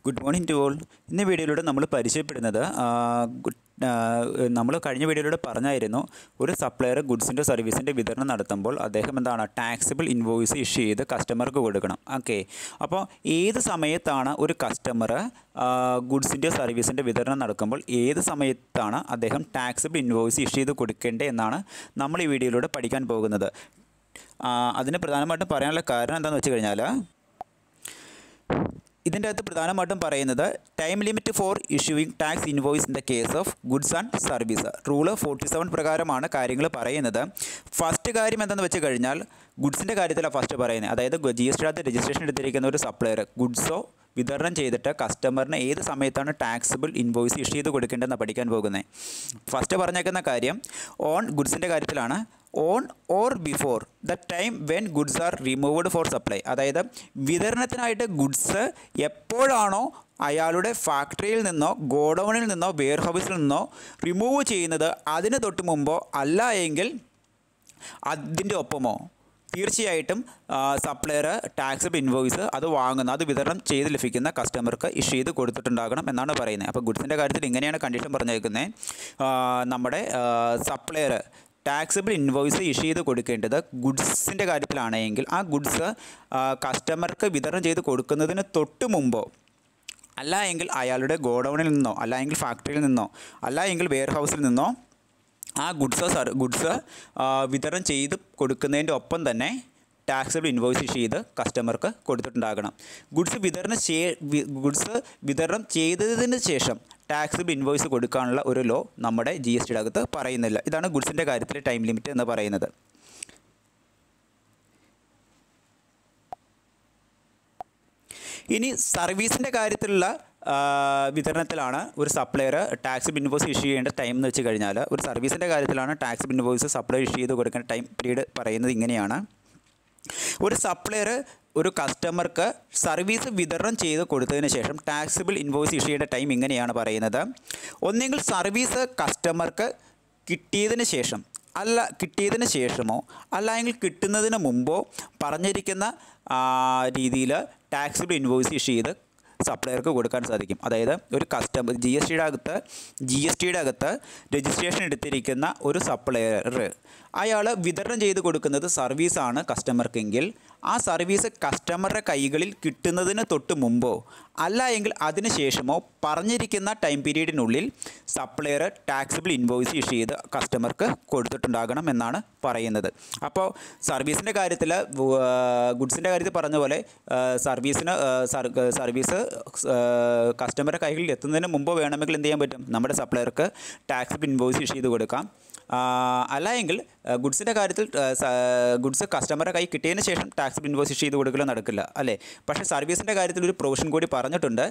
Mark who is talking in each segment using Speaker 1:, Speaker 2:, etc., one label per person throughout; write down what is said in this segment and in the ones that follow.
Speaker 1: Good morning to all ഇന്ന് വീഡിയോയിലൂടെ നമ്മൾ പരിചയപ്പെടുന്നത് നമ്മൾ കഴിഞ്ഞ വീഡിയോയിലൂടെ പറഞ്ഞായിരുന്നു ഒരു സപ്ലയർ ഗുഡ്സിൻ്റെ സർവീസിൻ്റെ വിതരണം നടത്തുമ്പോൾ അദ്ദേഹം എന്താണ് ടാക്സിബിൾ ഇൻവോയ്സ് ഇഷ്യൂ ചെയ്ത് കസ്റ്റമർക്ക് കൊടുക്കണം ഓക്കെ അപ്പോൾ ഏത് സമയത്താണ് ഒരു കസ്റ്റമർ ഗുഡ്സിൻ്റെ സർവീസിൻ്റെ വിതരണം നടക്കുമ്പോൾ ഏത് സമയത്താണ് അദ്ദേഹം ടാക്സിബിൾ ഇൻവോയ്സ് ഇഷ്യൂ ചെയ്ത് കൊടുക്കേണ്ടത് എന്നാണ് നമ്മൾ ഈ വീഡിയോയിലൂടെ പഠിക്കാൻ പോകുന്നത് ആ, അതിന് പ്രധാനമായിട്ടും പറയാനുള്ള കാരണം എന്താണെന്ന് വെച്ച് കഴിഞ്ഞാൽ ഇതിൻ്റെ അകത്ത് പ്രധാനമായിട്ടും പറയുന്നത് time limit for issuing tax invoice in the case of goods and service rule forty seven പ്രകാരമാണ് കാര്യങ്ങൾ പറയുന്നത് ഫസ്റ്റ് കാര്യം എന്തെന്ന് വെച്ച് കഴിഞ്ഞാൽ ഗുഡ്സിൻ്റെ കാര്യത്തിലാണ് ഫസ്റ്റ് പറയുന്നത് അതായത് ജി എസ് ടിയുടെ രജിസ്ട്രേഷൻ എടുത്തിരിക്കുന്ന ഒരു സപ്ലയർ ഗുഡ്സോ വിതരണം ചെയ്തിട്ട് കസ്റ്റമറിന് ഏത് സമയത്താണ് ടാക്സിബിൾ ഇൻവോയ്സ് ഇഷ്യൂ ചെയ്ത് കൊടുക്കേണ്ടതെന്ന് പഠിക്കാൻ പോകുന്നത് ഫസ്റ്റ് പറഞ്ഞേക്കുന്ന കാര്യം ഓൺ ഗുഡ്സിൻ്റെ കാര്യത്തിലാണ് on or before the time when goods are removed for supply അതായത് വിതരണത്തിനായിട്ട് ഗുഡ്സ് എപ്പോഴാണോ അയാളുടെ ഫാക്ടറിയിൽ നിന്നോ ഗോഡൗണിൽ നിന്നോ വെയർ ഹൗസിൽ നിന്നോ റിമൂവ് ചെയ്യുന്നത് അതിന് തൊട്ട് മുമ്പോ അല്ല എങ്കിൽ അതിൻ്റെ ഒപ്പമോ തീർച്ചയായിട്ടും സപ്ലയർ ടാക്സ് ഇൻവോയ്സ് അത് വാങ്ങുന്ന അത് വിതരണം ചെയ്ത് ലഭിക്കുന്ന കസ്റ്റമർക്ക് ഇഷ്യൂ ചെയ്ത് കൊടുത്തിട്ടുണ്ടാകണം എന്നാണ് പറയുന്നത് അപ്പോൾ ഗുഡ്സിൻ്റെ കാര്യത്തിൽ ഇങ്ങനെയാണ് കണ്ടീഷൻ പറഞ്ഞേക്കുന്നത് നമ്മുടെ സപ്ലയർ ടാക്സിബിൾ ഇൻവോയ്സ് ഇഷ്യൂ ചെയ്ത് കൊടുക്കേണ്ടത് ഗുഡ്സിൻ്റെ കാര്യത്തിലാണെങ്കിൽ ആ ഗുഡ്സ് കസ്റ്റമർക്ക് വിതരണം ചെയ്ത് കൊടുക്കുന്നതിന് തൊട്ട് മുമ്പോ അല്ല എങ്കിൽ അയാളുടെ ഗോഡൗണിൽ നിന്നോ അല്ല എങ്കിൽ ഫാക്ടറിയിൽ നിന്നോ അല്ല എങ്കിൽ വെയർ ഹൗസിൽ നിന്നോ ആ ഗുഡ്സ് സർ ഗുഡ്സ് വിതരണം ചെയ്ത് കൊടുക്കുന്നതിൻ്റെ ഒപ്പം തന്നെ ടാക്സബിൾ ഇൻവോയ്സ് ഇഷ്യൂ ചെയ്ത് കസ്റ്റമർക്ക് കൊടുത്തിട്ടുണ്ടാകണം ഗുഡ്സ് വിതരണം ചെയ്യ ഗുഡ്സ് വിതരണം ചെയ്തതിന് ശേഷം ടാക്സബിൾ ഇൻവോയ്സ് കൊടുക്കാനുള്ള ഒരു ലോ നമ്മുടെ ജി എസ് ടിയുടെ അകത്ത് പറയുന്നില്ല ഇതാണ് ഗുഡ്സിൻ്റെ കാര്യത്തിൽ ടൈം ലിമിറ്റ് എന്ന് പറയുന്നത് ഇനി സർവീസിൻ്റെ കാര്യത്തിലുള്ള ആ, വിതരണത്തിലാണ് ഒരു സപ്ലയർ ടാക്സ് ഇൻവോയ്സ് ഇഷ്യൂ ചെയ്യേണ്ട ടൈം എന്ന് വെച്ച് കഴിഞ്ഞാൽ ഒരു സർവീസിൻ്റെ കാര്യത്തിലാണ് ടാക്സ് ഇൻവോയ്സ് സപ്ലൈ ഇഷ്യൂ ചെയ്ത് കൊടുക്കേണ്ട ടൈം പീരീഡ് പറയുന്നത് ഇങ്ങനെയാണ് ഒരു സപ്ലയർ ഒരു കസ്റ്റമർക്ക് സർവീസ് വിതരണം ചെയ്ത് കൊടുത്തതിന് ശേഷം ടാക്സിബിൾ ഇൻവോയ്സ് ഇഷ്യൂ ചെയ്യേണ്ട ടൈം ഇങ്ങനെയാണ് പറയുന്നത് ഒന്നെങ്കിൽ സർവീസ് കസ്റ്റമർക്ക് കിട്ടിയതിന് ശേഷം അല്ല കിട്ടിയതിന് ശേഷമോ അല്ല എങ്കിൽ കിട്ടുന്നതിന് മുമ്പോ പറഞ്ഞിരിക്കുന്ന രീതിയിൽ ടാക്സിബിൾ ഇൻവോയ്സ് ഇഷ്യൂ ചെയ്ത് സപ്ലയർക്ക് കൊടുക്കാൻ സാധിക്കും അതായത് ഒരു കസ്റ്റമർ ജി എസ് ടിയുടെ അകത്ത് ജി എസ് ടിയുടെ അകത്ത് രജിസ്ട്രേഷൻ എടുത്തിരിക്കുന്ന ഒരു സപ്ലയർ അയാൾ വിതരണം ചെയ്ത് കൊടുക്കുന്നത് സർവീസാണ് കസ്റ്റമർക്കെങ്കിൽ ആ സർവീസ് കസ്റ്റമറുടെ കൈകളിൽ കിട്ടുന്നതിന് തൊട്ട് മുമ്പോ അല്ല എങ്കിൽ അതിന് ശേഷമോ പറഞ്ഞിരിക്കുന്ന ടൈം പീരീഡിനുള്ളിൽ സപ്ലയർ ടാക്സിബിൾ ഇൻവോയ്സ് ഇഷ്യൂ ചെയ്ത് കസ്റ്റമർക്ക് കൊടുത്തിട്ടുണ്ടാകണം എന്നാണ് പറയുന്നത് അപ്പോൾ സർവീസിൻ്റെ കാര്യത്തിൽ ഗുഡ്സിൻ്റെ കാര്യത്തിൽ പറഞ്ഞ പോലെ ആ, സർവീസിന് ആ, സർ- സർവീസ് കസ്റ്റമറുടെ കൈകളിൽ എത്തുന്നതിന് മുമ്പ് വേണമെങ്കിൽ എന്ത് ചെയ്യാൻ പറ്റും നമ്മുടെ സപ്ലയർക്ക് ടാക്സിബിൾ ഇൻവോയ്സ് ഇഷ്യൂ ചെയ്ത് കൊടുക്കാം ആ, അല്ല എങ്കിൽ ഗുഡ്സിൻ്റെ കാര്യത്തിൽ ഗുഡ്സ് കസ്റ്റമറുടെ കൈ കിട്ടിയതിന് ശേഷം ടാക്സ് ഇൻവോയ്സ് ഇഷ്യൂ ചെയ്ത് കൊടുക്കലോ നടക്കില്ല അല്ലേ പക്ഷേ സർവീസിൻ്റെ കാര്യത്തിൽ ഒരു പ്രൊവിഷൻ കൂടി പറഞ്ഞിട്ടുണ്ട്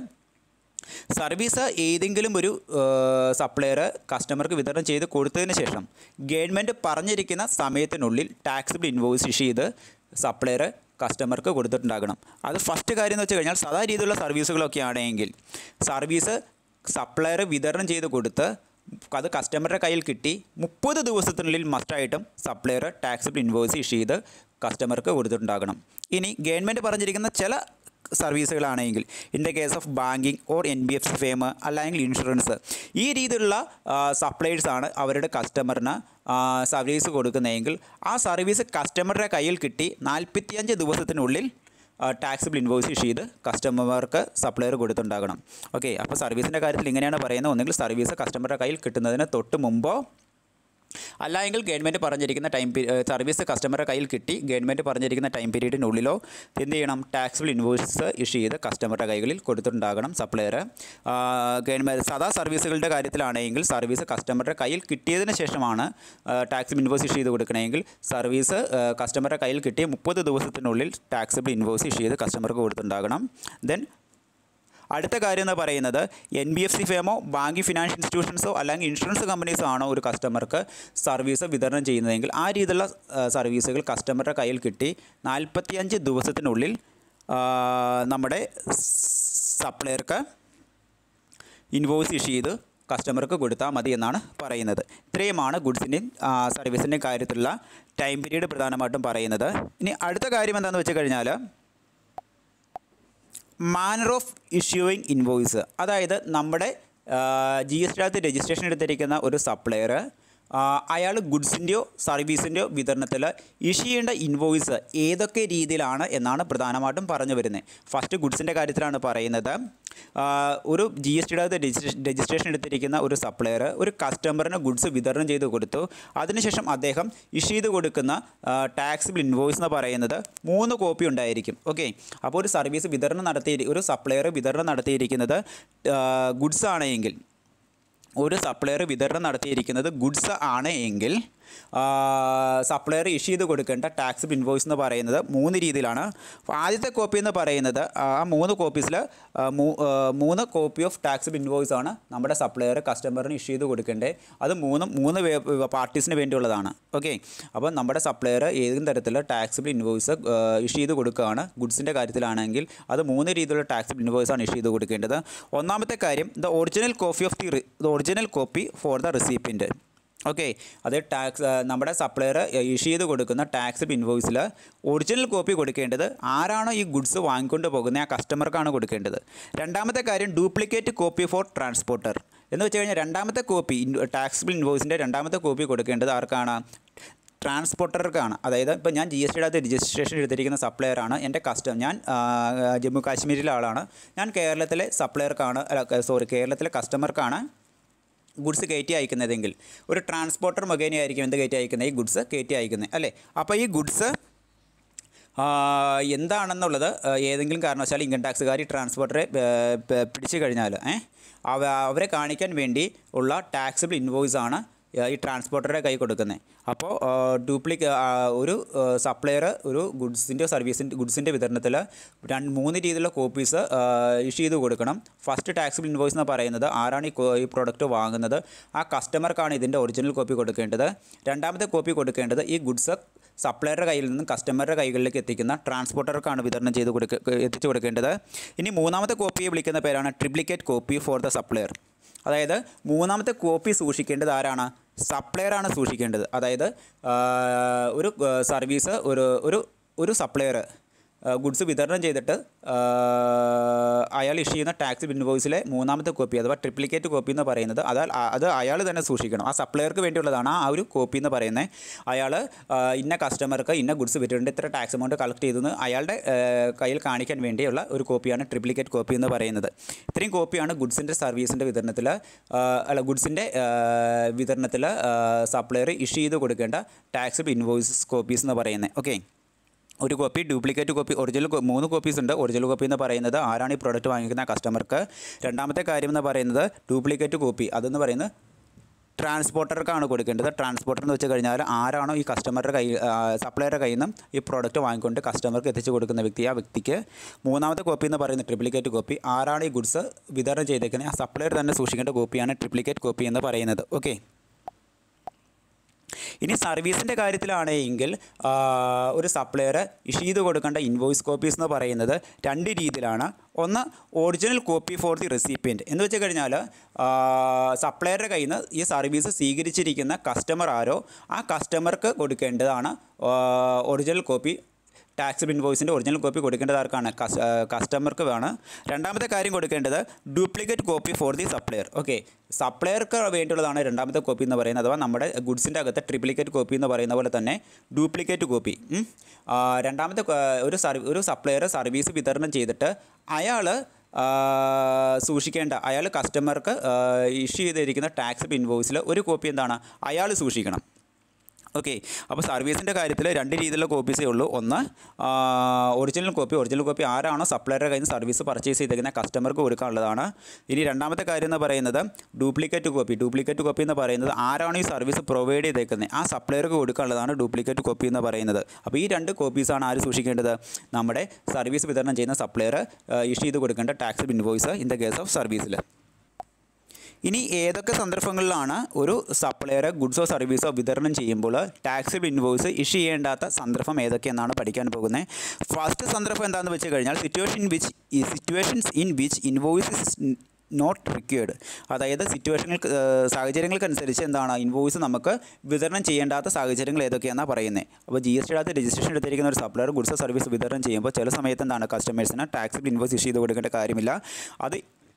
Speaker 1: സർവീസ് ഏതെങ്കിലും ഒരു സപ്ലയർ കസ്റ്റമർക്ക് വിതരണം ചെയ്ത് കൊടുത്തതിന് ശേഷം ഗവൺമെൻറ് പറഞ്ഞിരിക്കുന്ന സമയത്തിനുള്ളിൽ ടാക്സിബിൾ ഇൻവോയ്സ് ഇഷ്യൂ ചെയ്ത് സപ്ലയർ കസ്റ്റമർക്ക് കൊടുത്തിട്ടുണ്ടാകണം അത് ഫസ്റ്റ് കാര്യം എന്ന് വെച്ച് കഴിഞ്ഞാൽ സാധാ രീതിയിലുള്ള സർവീസുകളൊക്കെ ആണെങ്കിൽ സർവീസ് സപ്ലയർ വിതരണം ചെയ്ത് കൊടുത്ത് അത് കസ്റ്റമറുടെ കയ്യിൽ കിട്ടി മുപ്പത് ദിവസത്തിനുള്ളിൽ മസ്റ്റായിട്ടും സപ്ലയർ ടാക്സിബിൾ ഇൻവോയ്സ് ഇഷ്യൂ ചെയ്ത് കസ്റ്റമർക്ക് കൊടുത്തിട്ടുണ്ടാകണം ഇനി ഗവൺമെൻറ് പറഞ്ഞിരിക്കുന്ന ചില സർവീസുകളാണെങ്കിൽ in the case of banking or N B F C firm അല്ലെങ്കിൽ ഇൻഷുറൻസ് ഈ രീതിയിലുള്ള സപ്ലൈസ് അവരുടെ കസ്റ്റമറിന് സർവീസ് കൊടുക്കുന്നതെങ്കിൽ ആ സർവീസ് കസ്റ്റമറുടെ കയ്യിൽ കിട്ടി നാൽപ്പത്തിയഞ്ച് ദിവസത്തിനുള്ളിൽ ടാക്സിബിൾ ഇൻവോയ്സ് ഇഷ്യൂ ചെയ്ത് കസ്റ്റമർക്ക് സപ്ലയർ കൊടുത്തുണ്ടാകണം ഓക്കെ അപ്പോൾ സർവീസിൻ്റെ കാര്യത്തിൽ ഇങ്ങനെയാണ് പറയുന്നത് ഒന്നെങ്കിൽ സർവീസ് കസ്റ്റമറുടെ കയ്യിൽ കിട്ടുന്നതിന് തൊട്ട് മുമ്പോ അല്ല എങ്കിൽ ഗവൺമെൻറ് പറഞ്ഞിരിക്കുന്ന ടൈം സർവീസ് കസ്റ്റമറുടെ കയ്യിൽ കിട്ടി ഗവൺമെൻറ് പറഞ്ഞിരിക്കുന്ന ടൈം പീരീഡിനുള്ളിലോ എന്ത് ചെയ്യണം ടാക്സിബിൾ ഇൻവോയ്സ് ഇഷ്യൂ ചെയ്ത് കസ്റ്റമറുടെ കൈകളിൽ കൊടുത്തിട്ടുണ്ടാകണം സപ്ലയർ ഗവൺമെൻറ് സാധാ സർവീസുകളുടെ കാര്യത്തിലാണെങ്കിൽ സർവീസ് കസ്റ്റമറുടെ കയ്യിൽ കിട്ടിയതിന് ശേഷമാണ് ടാക്സിബിൾ ഇൻവോയ്സ് ഇഷ്യൂ ചെയ്ത് കൊടുക്കണമെങ്കിൽ സർവീസ് കസ്റ്റമറുടെ കയ്യിൽ കിട്ടിയ മുപ്പത് ദിവസത്തിനുള്ളിൽ ടാക്സിബിൾ ഇൻവോയ്സ് ഇഷ്യൂ ചെയ്ത് കസ്റ്റമർക്ക് കൊടുത്തിട്ടുണ്ടാകണം ദെൻ അടുത്ത കാര്യം എന്ന് പറയുന്നത് എൻ ബി എഫ് സി ഫേമോ ബാങ്കിങ് ഫിനാൻഷ്യൽ ഇൻസ്റ്റിറ്റ്യൂഷൻസോ അല്ലെങ്കിൽ ഇൻഷുറൻസ് കമ്പനീസോ ആണോ ഒരു കസ്റ്റമർക്ക് സർവീസ് വിതരണം ചെയ്യുന്നതെങ്കിൽ ആ രീതിയിലുള്ള ആ, സർവീസുകൾ കസ്റ്റമറുടെ കയ്യിൽ കിട്ടി നാൽപ്പത്തിയഞ്ച് ദിവസത്തിനുള്ളിൽ ആ, നമ്മുടെ സപ്ലയർക്ക് ഇൻവോയ്സ് ഇഷ്യൂ ചെയ്ത് കസ്റ്റമർക്ക് കൊടുത്താൽ മതി എന്നാണ് പറയുന്നത് ഇത്രയുമാണ് ഗുഡ്സിൻ്റെയും സർവീസിൻ്റെയും കാര്യത്തിലുള്ള ടൈം പീരീഡ് പ്രധാനമായിട്ടും പറയുന്നത് ഇനി അടുത്ത കാര്യം എന്താണെന്ന് വെച്ച് കഴിഞ്ഞാൽ മാനർ ഓഫ് ഇഷ്യൂയിങ് ഇൻവോയ്സ് അതായത് നമ്മുടെ ജി എസ് ടി അകത്ത് രജിസ്ട്രേഷൻ എടുത്തിരിക്കുന്ന ഒരു സപ്ലയർ അയാൾ ഗുഡ്സിൻ്റെയോ സർവീസിൻ്റെയോ വിതരണത്തിൽ ഇഷ്യൂ ചെയ്യേണ്ട ഇൻവോയ്സ് ഏതൊക്കെ രീതിയിലാണ് എന്നാണ് പ്രധാനമായിട്ടും പറഞ്ഞു വരുന്നത് ഫസ്റ്റ് ഗുഡ്സിൻ്റെ കാര്യത്തിലാണ് പറയുന്നത് ആ, ഒരു ജി എസ് ടിയുടെ അകത്ത് രജിസ്ട്രേഷൻ രജിസ്ട്രേഷൻ എടുത്തിരിക്കുന്ന ഒരു സപ്ലയർ ഒരു കസ്റ്റമറിന് ഗുഡ്സ് വിതരണം ചെയ്ത് കൊടുത്തു അതിനുശേഷം അദ്ദേഹം ഇഷ്യൂ ചെയ്ത് കൊടുക്കുന്ന ടാക്സിബിൾ ഇൻവോയ്സ് എന്ന് പറയുന്നത് മൂന്ന് കോപ്പി ഉണ്ടായിരിക്കും ഓക്കെ അപ്പോൾ ഒരു സർവീസ് വിതരണം നടത്തി ഒരു സപ്ലയർ വിതരണം നടത്തിയിരിക്കുന്നത് ഗുഡ്സ് ആണെങ്കിൽ ഒരു സപ്ലയർ വിതരണം നടത്തിയിരിക്കുന്നത് ഗുഡ്സ് ആണ് എങ്കിൽ സപ്ലയർ ഇഷ്യൂ ചെയ്ത് കൊടുക്കേണ്ട ടാക്സ് ഇൻവോയ്സ് എന്ന് പറയുന്നത് മൂന്ന് രീതിയിലാണ് അപ്പോൾ ആദ്യത്തെ കോപ്പി എന്ന് പറയുന്നത് ആ മൂന്ന് കോപ്പീസിൽ മൂന്ന് കോപ്പി ഓഫ് ടാക്സ് ഇൻവോയ്സ് ആണ് നമ്മുടെ സപ്ലയർ കസ്റ്റമറിന് ഇഷ്യൂ ചെയ്ത് കൊടുക്കേണ്ടത് അത് മൂന്നും മൂന്ന് പാർട്ടീസിന് വേണ്ടിയുള്ളതാണ് ഓക്കെ അപ്പോൾ നമ്മുടെ സപ്ലയർ ഏതെങ്കിലും തരത്തിലുള്ള ടാക്സിബിൾ ഇൻവോയ്സ് ഇഷ്യൂ ചെയ്ത് കൊടുക്കുകയാണ് ഗുഡ്സിൻ്റെ കാര്യത്തിലാണെങ്കിൽ അത് മൂന്ന് രീതിയിലുള്ള ടാക്സിബിൾ ഇൻവോയ്സ് ആണ് ഇഷ്യൂ ചെയ്ത് കൊടുക്കേണ്ടത് ഒന്നാമത്തെ കാര്യം the original copy of the the original copy for the recipient okay അത് ടാക്സ് നമ്മുടെ സപ്ലയർ ഇഷ്യൂ ചെയ്ത് കൊടുക്കുന്ന ടാക്സ് ഇൻവോയ്സിൽ ഒറിജിനൽ കോപ്പി കൊടുക്കേണ്ടത് ആരാണോ ഈ ഗുഡ്സ് വാങ്ങിക്കൊണ്ട് പോകുന്നത് ആ കസ്റ്റമർക്കാണ് കൊടുക്കേണ്ടത് രണ്ടാമത്തെ കാര്യം ഡ്യൂപ്ലിക്കേറ്റ് കോപ്പി ഫോർ ട്രാൻസ്പോർട്ടർ എന്ന് വെച്ച് കഴിഞ്ഞാൽ രണ്ടാമത്തെ കോപ്പി ടാക്സിബിൾ ഇൻവോയ്സിൻ്റെ രണ്ടാമത്തെ കോപ്പി കൊടുക്കേണ്ടത് ആർക്കാണ് ട്രാൻസ്പോർട്ടർക്കാണ് അതായത് ഇപ്പോൾ ഞാൻ ജി എസ് ടിയുടെ അകത്ത് രജിസ്ട്രേഷൻ എടുത്തിരിക്കുന്ന സപ്ലയറാണ് എൻ്റെ കസ്റ്റം ഞാൻ ആ, ജമ്മു കാശ്മീരിലെ ആളാണ് ഞാൻ കേരളത്തിലെ സപ്ലയർക്കാണ് അല്ല സോറി കേരളത്തിലെ കസ്റ്റമർക്കാണ് ഗുഡ്സ് കയറ്റി അയക്കുന്നതെങ്കിൽ ഒരു ട്രാൻസ്പോർട്ടർ മുഖേനയായിരിക്കും എന്ത് കയറ്റി അയക്കുന്നത് ഈ ഗുഡ്സ് കയറ്റി അയക്കുന്നത് അല്ലേ അപ്പോൾ ഈ ഗുഡ്സ് ആ, എന്താണെന്നുള്ളത് ആ, ഏതെങ്കിലും കാരണവശാൽ ഇൻകം ടാക്സുകാർ ഈ ട്രാൻസ്പോർട്ടറെ ഏ, പ- പിടിച്ചു കഴിഞ്ഞാൽ ഏ, അവ അവരെ കാണിക്കാൻ വേണ്ടി ഉള്ള ടാക്സിബിൾ ഇൻവോയ്സ് ആണ് ഏ, ഈ ട്രാൻസ്പോർട്ടറുടെ കൈ കൊടുക്കുന്നത് അപ്പോൾ ഡ്യൂപ്ലിക്ക ഒരു സപ്ലയർ ഒരു ഗുഡ്സിൻ്റെ സർവീസിൻ്റെ ഗുഡ്സിൻ്റെ വിതരണത്തിൽ രണ്ട് മൂന്ന് രീതിയിലുള്ള കോപ്പീസ് ഇഷ്യൂ ചെയ്ത് കൊടുക്കണം ഫസ്റ്റ് ടാക്സിബിൾ ഇൻവോയ്സ് എന്ന് പറയുന്നത് ആരാണ് ഈ കോ- ഈ പ്രോഡക്റ്റ് വാങ്ങുന്നത് ആ കസ്റ്റമർക്കാണ് ഇതിൻ്റെ ഒറിജിനൽ കോപ്പി കൊടുക്കേണ്ടത് രണ്ടാമത്തെ കോപ്പി കൊടുക്കേണ്ടത് ഈ ഗുഡ്സ് സപ്ലയറുടെ കയ്യിൽ നിന്നും കസ്റ്റമറുടെ കൈകളിലേക്ക് എത്തിക്കുന്ന ട്രാൻസ്പോർട്ടർക്കാണ് വിതരണം ചെയ്ത് കൊടുക്ക എത്തിച്ചു കൊടുക്കേണ്ടത് ഇനി മൂന്നാമത്തെ കോപ്പിയെ വിളിക്കുന്ന പേരാണ് triplicate copy for the supplier അതായത് മൂന്നാമത്തെ കോപ്പി സൂക്ഷിക്കേണ്ടത് ആരാണ് സപ്ലയറാണ് സൂക്ഷിക്കേണ്ടത് അതായത് ആ, ഒരു സർവീസ് ഒരു ഒരു ഒരു സപ്ലയർ ഗുഡ്സ് വിതരണം ചെയ്തിട്ട് ആ, അയാൾ ഇഷ്യൂ ചെയ്യുന്ന ടാക്സ് ഇൻവോയ്സിലെ മൂന്നാമത്തെ കോപ്പി അഥവാ ട്രിപ്ലിക്കേറ്റ് കോപ്പി എന്ന് പറയുന്നത് അത് അത് അയാൾ തന്നെ സൂക്ഷിക്കണം ആ സപ്ലയർക്ക് വേണ്ടിയുള്ളതാണ് ആ ഒരു കോപ്പി എന്ന് പറയുന്നത് അയാൾ ഇന്ന കസ്റ്റമർക്ക് ഇന്ന ഗുഡ്സ് വിറ്റിട്ടുണ്ട് ഇത്ര ടാക്സ് എമൗണ്ട് കളക്ട് ചെയ്തെന്ന് അയാളുടെ ആ, കയ്യിൽ കാണിക്കാൻ വേണ്ടിയുള്ള ഒരു കോപ്പിയാണ് ട്രിപ്ലിക്കേറ്റ് കോപ്പി എന്ന് പറയുന്നത് ഇത്രയും കോപ്പിയാണ് ഗുഡ്സിൻ്റെ സർവീസിൻ്റെ വിതരണത്തിൽ അല്ല ഗുഡ്സിൻ്റെ വിതരണത്തിൽ സപ്ലയർ ഇഷ്യൂ ചെയ്ത് കൊടുക്കേണ്ട ടാക്സ് ഇൻവോയ്സ് കോപ്പീസ് എന്ന് പറയുന്നത് ഓക്കെ ഒരു കോപ്പി ഡ്യൂപ്ലിക്കേറ്റ് കോപ്പി ഒറിജിനൽ കോ- മൂന്ന് കോപ്പീസ് ഉണ്ട് ഒറിജിനൽ കോപ്പി എന്ന് പറയുന്നത് ആരാണ് ഈ പ്രോഡക്റ്റ് വാങ്ങിക്കുന്ന കസ്റ്റമർക്ക് രണ്ടാമത്തെ കാര്യം എന്ന് പറയുന്നത് ഡ്യൂപ്ലിക്കേറ്റ് കോപ്പി അതെന്ന് പറയുന്നത് ട്രാൻസ്പോർട്ടർക്കാണ് കൊടുക്കേണ്ടത് ട്രാൻസ്പോർട്ടർ എന്ന് വെച്ച് കഴിഞ്ഞാൽ ആരാണോ ഈ കസ്റ്റമറുടെ കൈ സപ്ലയറുടെ കയ്യിൽ നിന്നും ഈ പ്രോഡക്റ്റ് വാങ്ങിക്കൊണ്ട് കസ്റ്റമർക്ക് എത്തിച്ചു കൊടുക്കുന്ന വ്യക്തി ആ വ്യക്തിക്ക് മൂന്നാമത്തെ കോപ്പി എന്ന് പറയുന്നത് ട്രിപ്ലിക്കേറ്റ് കോപ്പി ആരാണ് ഈ ഗുഡ്സ് വിതരണം ചെയ്തേക്കുന്നത് ആ സപ്ലയർ തന്നെ സൂക്ഷിക്കേണ്ട കോപ്പിയാണ് ട്രിപ്ലിക്കേറ്റ് കോപ്പി എന്ന് പറയുന്നത് ഓക്കെ ഇനി സർവീസിൻ്റെ കാര്യത്തിലാണെങ്കിൽ ആ, ഒരു സപ്ലയർ ഇഷ്യൂ ചെയ്ത് കൊടുക്കേണ്ട ഇൻവോയ്സ് കോപ്പീസ് എന്ന് പറയുന്നത് രണ്ട് രീതിയിലാണ് ഒന്ന് original copy for the recipient എന്ന് വെച്ച് കഴിഞ്ഞാൽ സപ്ലയറുടെ കയ്യിൽ നിന്ന് ഈ സർവീസ് സ്വീകരിച്ചിരിക്കുന്ന കസ്റ്റമർ ആരോ ആ കസ്റ്റമർക്ക് കൊടുക്കേണ്ടതാണ് ഒറിജിനൽ കോപ്പി ടാക്സ് ഇൻവോയ്സിൻ്റെ ഒറിജിനൽ കോപ്പി കൊടുക്കേണ്ടത് ആർക്കാണ് കസ്- ആ, കസ്റ്റമർക്ക് വേണം രണ്ടാമത്തെ കാര്യം കൊടുക്കേണ്ടത് duplicate copy for the supplier okay സപ്ലയർക്ക് വേണ്ടിയുള്ളതാണ് രണ്ടാമത്തെ കോപ്പി എന്ന് പറയുന്നത് അഥവാ നമ്മുടെ ഗുഡ്സിൻ്റെ അകത്ത് ട്രിപ്ലിക്കേറ്റ് കോപ്പി എന്ന് പറയുന്ന പോലെ തന്നെ ഡ്യൂപ്ലിക്കേറ്റ് കോപ്പി ഉം. ആ, രണ്ടാമത്തെ കോ- ഒരു സർവീ ഒരു സപ്ലയർ സർവീസ് വിതരണം ചെയ്തിട്ട് അയാൾ സൂക്ഷിക്കേണ്ട അയാൾ കസ്റ്റമർക്ക് ഇഷ്യൂ ചെയ്തിരിക്കുന്ന ടാക്സ് ഇൻവോയ്സിൽ ഒരു കോപ്പി എന്താണ് അയാൾ സൂക്ഷിക്കണം ഓക്കെ അപ്പോൾ സർവീസിൻ്റെ കാര്യത്തിൽ രണ്ട് രീതിയിലുള്ള കോപ്പീസേ ഉള്ളൂ ഒന്ന് ഒറിജിനൽ കോപ്പി ഒറിജിനൽ കോപ്പി ആരാണോ സപ്ലയറുടെ കയ്യിൽ നിന്ന് സർവീസ് പർച്ചേസ് ചെയ്തേക്കുന്ന കസ്റ്റമർക്ക് കൊടുക്കാനുള്ളതാണ് ഇനി രണ്ടാമത്തെ കാര്യം എന്ന് പറയുന്നത് ഡ്യൂപ്ലിക്കേറ്റ് കോപ്പി ഡ്യൂപ്ലിക്കേറ്റ് കോപ്പി എന്ന് പറയുന്നത് ആരാണോ ഈ സർവീസ് പ്രൊവൈഡ് ചെയ്തേക്കുന്നത് ആ സപ്ലയർക്ക് കൊടുക്കാനുള്ളതാണ് ഡ്യൂപ്ലിക്കേറ്റ് കോപ്പി എന്ന് പറയുന്നത് അപ്പോൾ ഈ രണ്ട് കോപ്പീസാണ് ആര് സൂക്ഷിക്കേണ്ടത് നമ്മുടെ സർവീസ് വിതരണം ചെയ്യുന്ന സപ്ലയർ ഇഷ്യൂ ചെയ്ത് കൊടുക്കേണ്ട tax invoice in the case of സർവീസിൽ ഇനി ഏതൊക്കെ സന്ദർഭങ്ങളിലാണ് ഒരു സപ്ലയർ ഗുഡ്സോ സർവീസോ വിതരണം ചെയ്യുമ്പോൾ ടാക്സ് ഇൻവോയ്സ് ഇഷ്യൂ ചെയ്യേണ്ടാത്ത സന്ദർഭം ഏതൊക്കെയെന്നാണ് പഠിക്കാൻ പോകുന്നത് ഫസ്റ്റ് സന്ദർഭം എന്താണെന്ന് വെച്ച് കഴിഞ്ഞാൽ situation which situations in which invoice is not required അതായത് സിറ്റുവേഷനുകൾക്ക് സാഹചര്യങ്ങൾക്കനുസരിച്ച് എന്താണ് ഇൻവോയ്സ് നമുക്ക് വിതരണം ചെയ്യേണ്ടാത്ത സാഹചര്യങ്ങൾ ഏതൊക്കെയാണെന്നാണ് പറയുന്നത് അപ്പോൾ ജി എസ് ടിയുടെ രജിസ്ട്രേഷൻ എടുത്തിരിക്കുന്ന ഒരു സപ്ലയർ ഗുഡ്സ് സർവീസ് വിതരണം ചെയ്യുമ്പോൾ ചില സമയത്ത് എന്താണ് കസ്റ്റമേഴ്സിന് ടാക്സ് ഇൻവോയ്സ് ഇഷ്യൂ ചെയ്ത് കൊടുക്കേണ്ട കാര്യമില്ല അത്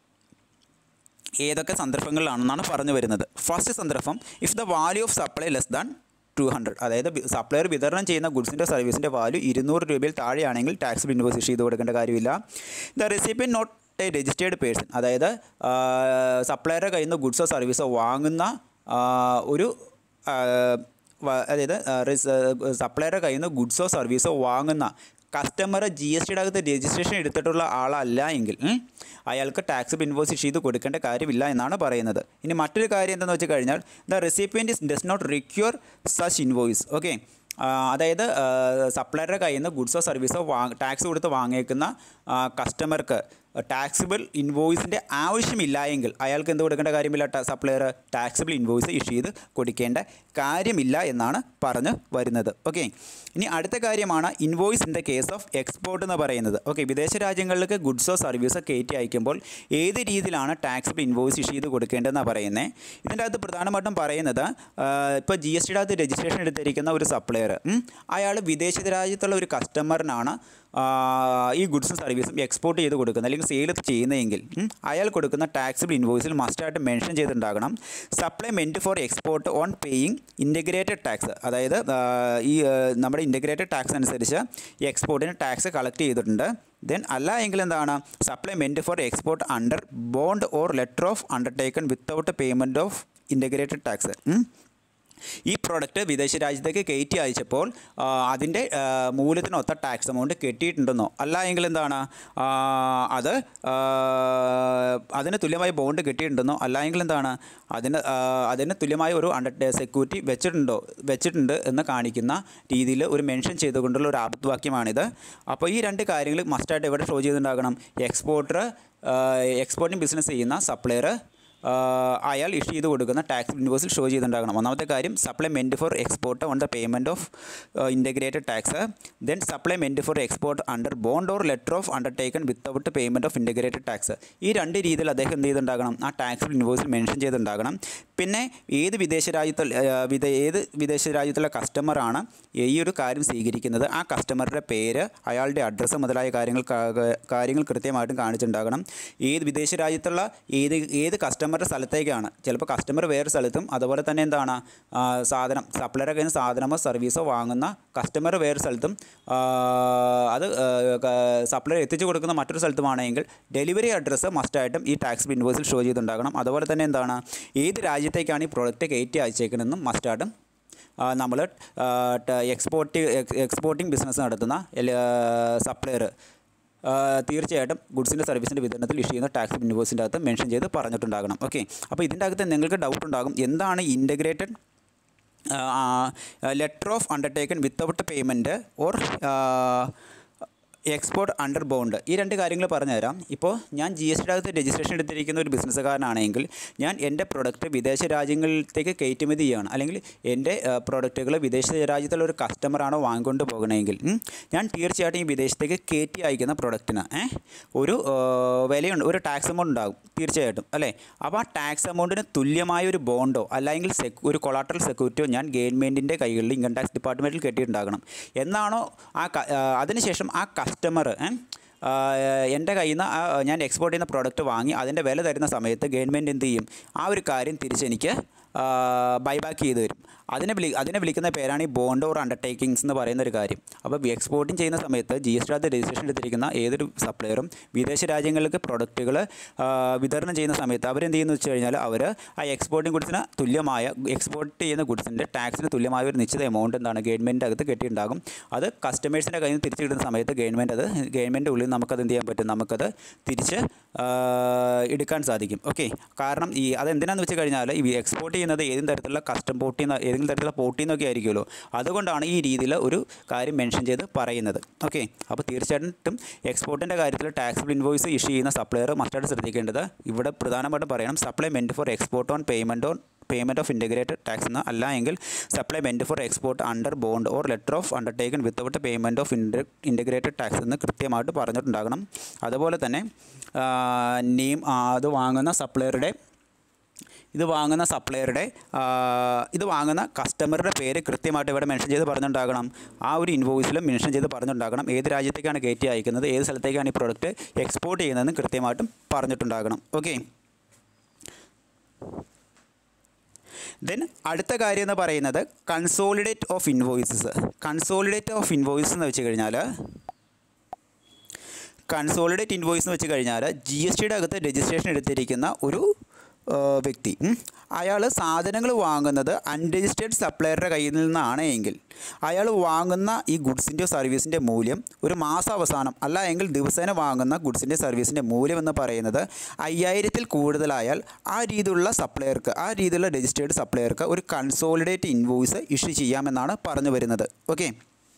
Speaker 1: ഏതൊക്കെ സന്ദർഭങ്ങളിലാണെന്നാണ് പറഞ്ഞു വരുന്നത് ഫസ്റ്റ് സന്ദർഭം if the value of supply less than two hundred അതായത് സപ്ലയർ വിതരണം ചെയ്യുന്ന ഗുഡ്സിൻ്റെ സർവീസിൻ്റെ വാല്യൂ ഇരുന്നൂറ് രൂപയിൽ താഴെയാണെങ്കിൽ ടാക്സ് ഇൻവോയ്സ് ഇഷ്യൂ ചെയ്ത് കൊടുക്കേണ്ട കാര്യമില്ല the recipient not a registered person അതായത് സപ്ലയറുടെ കയ്യിൽ നിന്ന് ഗുഡ്സോ സർവീസോ വാങ്ങുന്ന ആ, ഒരു ആ, വ- അതായത് സപ്ലയറുടെ കയ്യിൽ നിന്ന് ഗുഡ്സോ സർവീസോ വാങ്ങുന്ന കസ്റ്റമർ ജി എസ് ടിയുടെ അകത്ത് രജിസ്ട്രേഷൻ എടുത്തിട്ടുള്ള ആളല്ല എങ്കിൽ ഉം, അയാൾക്ക് ടാക്സ് ഇൻവോയ്സ് ഇഷ്യൂ ചെയ്ത് കൊടുക്കേണ്ട കാര്യമില്ല എന്നാണ് പറയുന്നത് ഇനി മറ്റൊരു കാര്യം എന്താണെന്ന് വെച്ച് കഴിഞ്ഞാൽ the recipient does not require such invoice okay അതായത് സപ്ലയറുടെ കയ്യിൽ നിന്ന് ഗുഡ്സോ സർവീസോ വാ ടാക്സ് കൊടുത്ത് വാങ്ങിയേക്കുന്ന കസ്റ്റമർക്ക് ടാക്സിബിൾ ഇൻവോയ്സിൻ്റെ ആവശ്യമില്ല എങ്കിൽ അയാൾക്ക് എന്ത് കൊടുക്കേണ്ട കാര്യമില്ല സപ്ലയർ ടാക്സിബിൾ ഇൻവോയ്സ് ഇഷ്യൂ ചെയ്ത് കൊടുക്കേണ്ട കാര്യമില്ല എന്നാണ് പറഞ്ഞു വരുന്നത് ഓക്കെ ഇനി അടുത്ത കാര്യമാണ് invoice in the case of export എന്ന് പറയുന്നത് ഓക്കെ വിദേശ രാജ്യങ്ങളിലേക്ക് ഗുഡ്സോ സർവീസോ കയറ്റി അയക്കുമ്പോൾ ഏത് രീതിയിലാണ് ടാക്സിബിൾ ഇൻവോയ്സ് ഇഷ്യൂ ചെയ്ത് കൊടുക്കേണ്ടതെന്നാണ് പറയുന്നത് ഇതിൻ്റെ അകത്ത് പ്രധാനമായിട്ടും പറയുന്നത് ഇപ്പോൾ ജി എസ് ടിയുടെ അകത്ത് രജിസ്ട്രേഷൻ എടുത്തിരിക്കുന്ന ഒരു സപ്ലയർ അയാൾ വിദേശ രാജ്യത്തുള്ള ഒരു കസ്റ്റമറിനാണ് ആ, ഈ ഗുഡ്സും സർവീസും എക്സ്പോർട്ട് ചെയ്ത് കൊടുക്കുന്നത് അല്ലെങ്കിൽ സെയിൽ ചെയ്യുന്നതെങ്കിൽ ഉം, അയാൾ കൊടുക്കുന്ന ടാക്സിബിൾ ഇൻവോയ്സിൽ മസ്റ്റായിട്ട് മെൻഷൻ ചെയ്തിട്ടുണ്ടാകണം supplement for export on paying integrated tax അതായത് ആ, ഈ ആ, നമ്മുടെ ഇൻറ്റഗ്രേറ്റഡ് ടാക്സ് അനുസരിച്ച് ഈ എക്സ്പോർട്ടിന് ടാക്സ് കളക്ട് ചെയ്തിട്ടുണ്ട് ദെൻ അല്ല എങ്കിൽ എന്താണ് supplement for export under bond or letter of undertaken without payment of integrated tax ഈ പ്രോഡക്റ്റ് വിദേശ രാജ്യത്തേക്ക് കയറ്റി അയച്ചപ്പോൾ ആ, അതിൻ്റെ ആ, മൂല്യത്തിനൊത്ത ടാക്സ് എമൗണ്ട് കെട്ടിയിട്ടുണ്ടെന്നോ അല്ല എങ്കിൽ എന്താണ് ആ, അത് ആ, അതിന് തുല്യമായ ബോണ്ട് കെട്ടിയിട്ടുണ്ടെന്നോ അല്ല എങ്കിൽ എന്താണ് അതിന് ആ, അതിന് തുല്യമായ ഒരു അണ്ടർ സെക്യൂരിറ്റി വെച്ചിട്ടുണ്ടോ വെച്ചിട്ടുണ്ട് എന്ന് കാണിക്കുന്ന രീതിയിൽ ഒരു മെൻഷൻ ചെയ്തുകൊണ്ടുള്ള ഒരു ആപ്തവാക്യമാണിത് അപ്പോൾ ഈ രണ്ട് കാര്യങ്ങൾ മസ്റ്റായിട്ട് എവിടെ ഷോ ചെയ്തിട്ടുണ്ടാകണം എക്സ്പോർട്ടർ എക്സ്പോർട്ടിംഗ് ബിസിനസ് ചെയ്യുന്ന സപ്ലയർ ആഹ് അയാൾ ഇഷ്യൂ ചെയ്ത് കൊടുക്കുന്ന ടാക്സ് ഇൻവോയ്സിൽ ഷോ ചെയ്തിട്ടുണ്ടാകണം ഒന്നാമത്തെ കാര്യം supplement for export on the payment of integrated tax then supplement for export under bond or letter of undertaken without payment of integrated tax ഈ രണ്ട് രീതിയിൽ അദ്ദേഹം എന്ത് ചെയ്തിട്ടുണ്ടാകണം ആ ടാക്സ് ഇൻവോയ്സിൽ മെൻഷൻ ചെയ്തിട്ടുണ്ടാകണം പിന്നെ ഏത് വിദേശ രാജ്യത്തിൽ വിദ ഏത് വിദേശ രാജ്യത്തുള്ള കസ്റ്റമറാണ് ഈ ഒരു കാര്യം സ്വീകരിക്കുന്നത് ആ കസ്റ്റമറുടെ പേര് അയാളുടെ അഡ്രസ്സ് മുതലായ കാര്യങ്ങൾ കാ- കാര്യങ്ങൾ കൃത്യമായിട്ടും കാണിച്ചിട്ടുണ്ടാകണം ഏത് വിദേശ രാജ്യത്തുള്ള ഏത് ഏത് കസ്റ്റമറുടെ സ്ഥലത്തേക്കാണ് ചിലപ്പോൾ കസ്റ്റമർ വേറെ സ്ഥലത്തും അതുപോലെ തന്നെ എന്താണ് ആ, സാധനം സപ്ലൈയുടെ കയ്യിൽ നിന്ന് സാധനമോ സർവീസോ വാങ്ങുന്ന കസ്റ്റമർ വേറെ സ്ഥലത്തും ആ, അത് സപ്ലൈ എത്തിച്ചു കൊടുക്കുന്ന മറ്റൊരു സ്ഥലത്തുമാണെങ്കിൽ ഡെലിവറി അഡ്രസ്സ് മസ്റ്റായിട്ടും ഈ ടാക്സ് ഇൻവോയ്സിൽ ഷോ ചെയ്തിട്ടുണ്ടാകണം അതുപോലെ തന്നെ എന്താണ് ഏത് രാജ്യത്തേക്കാണ് ഈ പ്രോഡക്റ്റ് കയറ്റി അയച്ചേക്കുന്നതെന്നും മസ്റ്റായിട്ടും നമ്മൾ എക്സ്പോർട്ട് എക്സ്പോർട്ടിംഗ് ബിസിനസ് നടത്തുന്ന സപ്ലയർ തീർച്ചയായിട്ടും ഗുഡ്സിൻ്റെ സർവീസിൻ്റെ വിതരണത്തിൽ ഇഷ്യൂ ചെയ്യുന്ന ടാക്സ് ഇൻവോയ്സിൻ്റെ അകത്ത് മെൻഷൻ ചെയ്ത് പറഞ്ഞിട്ടുണ്ടാകണം ഓക്കെ അപ്പോൾ ഇതിൻ്റെ അകത്ത് നിങ്ങൾക്ക് ഡൗട്ട് ഉണ്ടാകും എന്താണ് integrated letter of undertaken without payment or export under bond ഈ രണ്ട് കാര്യങ്ങൾ പറഞ്ഞുതരാം ഇപ്പോൾ ഞാൻ ജി എസ് ടി അകത്ത് രജിസ്ട്രേഷൻ എടുത്തിരിക്കുന്ന ഒരു ബിസിനസ്സുകാരനാണെങ്കിൽ ഞാൻ എൻ്റെ പ്രൊഡക്റ്റ് വിദേശ രാജ്യങ്ങളിലേക്ക് കയറ്റുമതി ചെയ്യുകയാണ് അല്ലെങ്കിൽ എൻ്റെ പ്രൊഡക്റ്റുകൾ വിദേശ രാജ്യത്തുള്ള ഒരു കസ്റ്റമറാണ് വാങ്ങിക്കൊണ്ട് പോകണമെങ്കിൽ ഉം, ഞാൻ തീർച്ചയായിട്ടും ഈ വിദേശത്തേക്ക് കയറ്റി അയക്കുന്ന പ്രൊഡക്റ്റിന് ഏ, ഒരു ആ, വിലയുണ്ട് ഒരു ടാക്സ് എമൗണ്ട് ഉണ്ടാകും തീർച്ചയായിട്ടും അല്ലേ അപ്പോൾ ആ ടാക്സ് എമൗണ്ടിന് തുല്യമായ ഒരു ബോണ്ടോ അല്ലെങ്കിൽ സെക് ഒരു കൊളാട്രൽ സെക്യൂരിറ്റിയോ ഞാൻ ഗവൺമെൻറ്റിൻ്റെ കൈകളിൽ ഇൻകം ടാക്സ് ഡിപ്പാർട്ട്മെൻറ്റിൽ കെട്ടിയിട്ടുണ്ടാകണം എന്നാണോ ആ ക- ആ, അതിനുശേഷം ആ കസ്റ്റമർ എൻ്റെ കയ്യിൽ നിന്ന് ആ ഞാൻ എക്സ്പോർട്ട് ചെയ്യുന്ന പ്രോഡക്റ്റ് വാങ്ങി അതിൻ്റെ വില തരുന്ന സമയത്ത് ഗവൺമെൻറ് എന്ത് ചെയ്യും ആ ഒരു കാര്യം തിരിച്ചെനിക്ക് ബൈബാക്ക് ചെയ്ത് തരും അതിനെ വിളി അതിനെ വിളിക്കുന്ന പേരാണ് ഈ ബോണ്ട് ഓർ അണ്ടർടേക്കിങ്സ് എന്ന് പറയുന്ന ഒരു കാര്യം അപ്പോൾ എക്സ്പോർട്ടിങ് ചെയ്യുന്ന സമയത്ത് ജി എസ് ടി രജിസ്ട്രേഷൻ എടുത്തിരിക്കുന്ന ഏതൊരു സപ്ലയറും വിദേശ രാജ്യങ്ങൾക്ക് പ്രൊഡക്റ്റുകൾ വിതരണം ചെയ്യുന്ന സമയത്ത് അവരെന്ത് ചെയ്യുന്നു വെച്ച് കഴിഞ്ഞാൽ അവർ ആ എക്സ്പോർട്ടിംഗ് ഗുഡ്സിന് തുല്യമായ എക്സ്പോർട്ട് ചെയ്യുന്ന ഗുഡ്സിൻ്റെ ടാക്സിന് തുല്യമായ ഒരു നിശ്ചിത എമൗണ്ട് എന്താണ് ഗവൺമെൻറ് അകത്ത് കെട്ടിയിട്ടുണ്ടാകും അത് കസ്റ്റമേഴ്സിൻ്റെ കയ്യിൽ നിന്ന് തിരിച്ചു കിട്ടുന്ന സമയത്ത് ഗവൺമെൻറ് അത് ഗവൺമെൻറ് ഉള്ളിൽ നമുക്കത് എന്ത് ചെയ്യാൻ പറ്റും നമുക്കത് തിരിച്ച് ആ, എടുക്കാൻ സാധിക്കും ഓക്കെ കാരണം ഈ അതെന്തിനാന്ന് വെച്ച് കഴിഞ്ഞാൽ ഈ എക്സ്പോർട്ട് ചെയ്യുന്നത് ഏതെങ്കിലും തരത്തിലുള്ള കസ്റ്റം പോർട്ടിൽ നിന്ന് ഏതെങ്കിലും തരത്തിലുള്ള പോർട്ടിൽ നിന്നൊക്കെ ആയിരിക്കുമല്ലോ അതുകൊണ്ടാണ് ഈ രീതിയിൽ ഒരു കാര്യം മെൻഷൻ ചെയ്ത് പറയുന്നത് ഓക്കെ അപ്പോൾ തീർച്ചയായിട്ടും എക്സ്പോർട്ടിൻ്റെ കാര്യത്തിൽ ടാക്സ് ഇൻവോയ്സ് ഇഷ്യൂ ചെയ്യുന്ന സപ്ലയർ മസ്റ്റായിട്ട് ശ്രദ്ധിക്കേണ്ടത് ഇവിടെ പ്രധാനമായിട്ടും പറയണം supplement for export on payment on payment of integrated tax എന്ന് അല്ല എങ്കിൽ supplement for export under bond or letter of undertaken without payment of integrated tax എന്ന് കൃത്യമായിട്ട് പറഞ്ഞിട്ടുണ്ടാകണം അതുപോലെ തന്നെ നെയിം അത് വാങ്ങുന്ന സപ്ലയറുടെ ഇത് വാങ്ങുന്ന സപ്ലയറുടെ ഇത് വാങ്ങുന്ന കസ്റ്റമറുടെ പേര് കൃത്യമായിട്ട് ഇവിടെ മെൻഷൻ ചെയ്ത് പറഞ്ഞിട്ടുണ്ടാകണം ആ ഒരു ഇൻവോയ്സിലും മെൻഷൻ ചെയ്ത് പറഞ്ഞിട്ടുണ്ടാകണം ഏത് രാജ്യത്തേക്കാണ് കയറ്റി അയക്കുന്നത് ഏത് സ്ഥലത്തേക്കാണ് ഈ പ്രൊഡക്റ്റ് എക്സ്പോർട്ട് ചെയ്യുന്നതെന്ന് കൃത്യമായിട്ടും പറഞ്ഞിട്ടുണ്ടാകണം ഓക്കെ ദെൻ അടുത്ത കാര്യം എന്ന് പറയുന്നത് consolidate of invoices consolidate of invoice എന്ന് വെച്ച് കഴിഞ്ഞാൽ കൺസോളിഡേറ്റ് ഇൻവോയ്സ് എന്ന് വെച്ച് കഴിഞ്ഞാൽ ജി എസ് ടിയുടെ അകത്ത് രജിസ്ട്രേഷൻ എടുത്തിരിക്കുന്ന ഒരു വ്യക്തി അയാൾ സാധനങ്ങൾ വാങ്ങുന്നത് അൺരജിസ്റ്റേർഡ് സപ്ലയറുടെ കയ്യിൽ നിന്നാണ് എങ്കിൽ അയാൾ വാങ്ങുന്ന ഈ ഗുഡ്സിൻ്റെയോ സർവീസിൻ്റെ മൂല്യം ഒരു മാസാവസാനം അല്ല എങ്കിൽ ദിവസേന വാങ്ങുന്ന ഗുഡ്സിൻ്റെ സർവീസിൻ്റെ മൂല്യം എന്ന് പറയുന്നത് അയ്യായിരത്തിൽ കൂടുതലായാൽ ആ രീതിയിലുള്ള സപ്ലയർക്ക് ആ രീതിയിലുള്ള രജിസ്റ്റേർഡ് സപ്ലയർക്ക് ഒരു കൺസോളിഡേറ്റ് ഇൻവോയ്സ് ഇഷ്യൂ ചെയ്യാമെന്നാണ് പറഞ്ഞു വരുന്നത് ഓക്കെ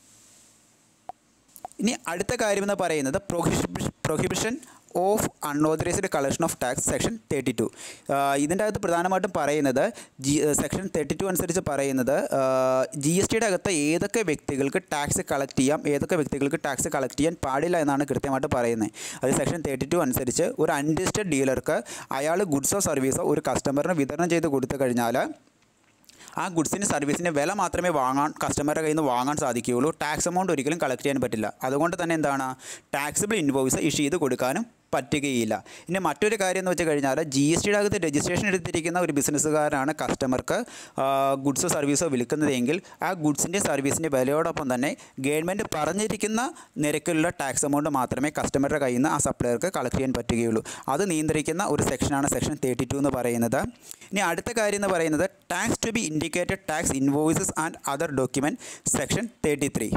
Speaker 1: ഇനി അടുത്ത കാര്യമെന്ന് പറയുന്നത് prohibition prohibition of unauthorised collection of tax section thirty two ഇതിൻ്റെ അകത്ത് പ്രധാനമായിട്ടും പറയുന്നത് ജി സെക്ഷൻ തേർട്ടി ടു അനുസരിച്ച് പറയുന്നത് ജി എസ് ടിയുടെ അകത്ത് ഏതൊക്കെ വ്യക്തികൾക്ക് ടാക്സ് കളക്ട് ചെയ്യാം ഏതൊക്കെ വ്യക്തികൾക്ക് ടാക്സ് കളക്ട് ചെയ്യാൻ പാടില്ല എന്നാണ് കൃത്യമായിട്ട് പറയുന്നത് അത് സെക്ഷൻ തേർട്ടി ടു അനുസരിച്ച് ഒരു അൺരജിസ്റ്റഡ് ഡീലർക്ക് അയാൾ ഗുഡ്സോ സർവീസോ ഒരു കസ്റ്റമറിന് വിതരണം ചെയ്ത് കൊടുത്തു കഴിഞ്ഞാൽ ആ ഗുഡ്സിന് സർവീസിൻ്റെ വില മാത്രമേ വാങ്ങാൻ കസ്റ്റമറുടെ കയ്യിൽ നിന്ന് വാങ്ങാൻ സാധിക്കുകയുള്ളൂ ടാക്സ് എമൗണ്ട് ഒരിക്കലും കളക്ട് ചെയ്യാൻ പറ്റില്ല അതുകൊണ്ട് തന്നെ എന്താണ് ടാക്സിബിൾ ഇൻവോയ്സ് ഇഷ്യൂ ചെയ്ത് കൊടുക്കാനും പറ്റുകയില്ല ഇനി മറ്റൊരു കാര്യം എന്ന് വെച്ച് കഴിഞ്ഞാൽ ജി എസ് ടിയുടെ അകത്ത് രജിസ്ട്രേഷൻ എടുത്തിരിക്കുന്ന ഒരു ബിസിനസ്സുകാരാണ് കസ്റ്റമർക്ക് ഗുഡ്സോ സർവീസോ വിൽക്കുന്നതെങ്കിൽ ആ ഗുഡ്സിൻ്റെ സർവീസിൻ്റെ വിലയോടൊപ്പം തന്നെ ഗവൺമെൻറ് പറഞ്ഞിരിക്കുന്ന നിരക്കിലുള്ള ടാക്സ് എമൗണ്ട് മാത്രമേ കസ്റ്റമറുടെ കയ്യിൽ നിന്ന് ആ സപ്ലയർക്ക് കളക്ട് ചെയ്യാൻ പറ്റുകയുള്ളൂ അത് നിയന്ത്രിക്കുന്ന ഒരു സെക്ഷനാണ് സെക്ഷൻ തേർട്ടി ടു എന്ന് പറയുന്നത് ഇനി അടുത്ത കാര്യം എന്ന് പറയുന്നത് tax to be indicated tax invoices and other document section thirty three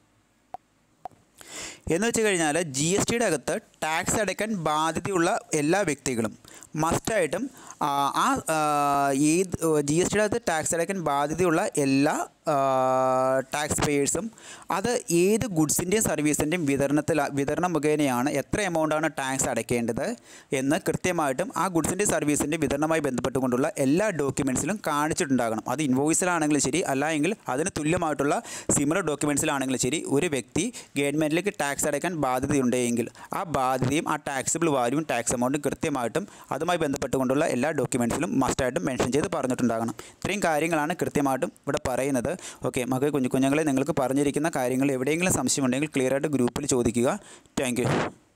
Speaker 1: എന്ന് വെച്ച് കഴിഞ്ഞാൽ ജി എസ് ടിയുടെ അകത്ത് ടാക്സ് അടയ്ക്കാൻ ബാധ്യതയുള്ള എല്ലാ വ്യക്തികളും മസ്റ്റായിട്ടും ആ ഏത് ജി എസ് ടിയുടെ അകത്ത് ടാക്സ് അടയ്ക്കാൻ ബാധ്യതയുള്ള എല്ലാ ടാക്സ് പേയേഴ്സും അത് ഏത് ഗുഡ്സിൻ്റെയും സർവീസിൻ്റെയും വിതരണത്തിൽ വിതരണം മുഖേനയാണ് എത്ര എമൗണ്ടാണ് ടാക്സ് അടയ്ക്കേണ്ടത് എന്ന് കൃത്യമായിട്ടും ആ ഗുഡ്സിൻ്റെ സർവീസിൻ്റെ വിതരണവുമായി ബന്ധപ്പെട്ടുകൊണ്ടുള്ള എല്ലാ ഡോക്യുമെൻറ്റ്സിലും കാണിച്ചിട്ടുണ്ടാകണം അത് ഇൻവോയ്സിലാണെങ്കിലും ശരി അല്ല എങ്കിൽ അതിന് തുല്യമായിട്ടുള്ള സിമിലർ ഡോക്യുമെൻറ്റ്സിലാണെങ്കിലും ശരി ഒരു വ്യക്തി ഗവൺമെൻറ്റിലേക്ക് ടാക്സ് അടയ്ക്കാൻ ബാധ്യതയുണ്ടെങ്കിൽ ആ ബാധ്യതയും ആ ടാക്സിബിൾ വാല്യൂവും ടാക്സ് എമൗണ്ടും കൃത്യമായിട്ടും അതുമായി ബന്ധപ്പെട്ടുകൊണ്ടുള്ള എല്ലാ ഡോക്യുമെൻറ്റ്സിലും മസ്റ്റായിട്ടും മെൻഷൻ ചെയ്ത് പറഞ്ഞിട്ടുണ്ടാകണം ഇത്രയും കാര്യങ്ങളാണ് കൃത്യമായിട്ടും ഇവിടെ പറയുന്നത് ഓക്കെ മകെ കുഞ്ഞു കുഞ്ഞുങ്ങളെ നിങ്ങൾക്ക് പറഞ്ഞിരിക്കുന്ന കാര്യങ്ങൾ എവിടെയെങ്കിലും സംശയമുണ്ടെങ്കിൽ ക്ലിയറായിട്ട് ഗ്രൂപ്പിൽ ചോദിക്കുക താങ്ക്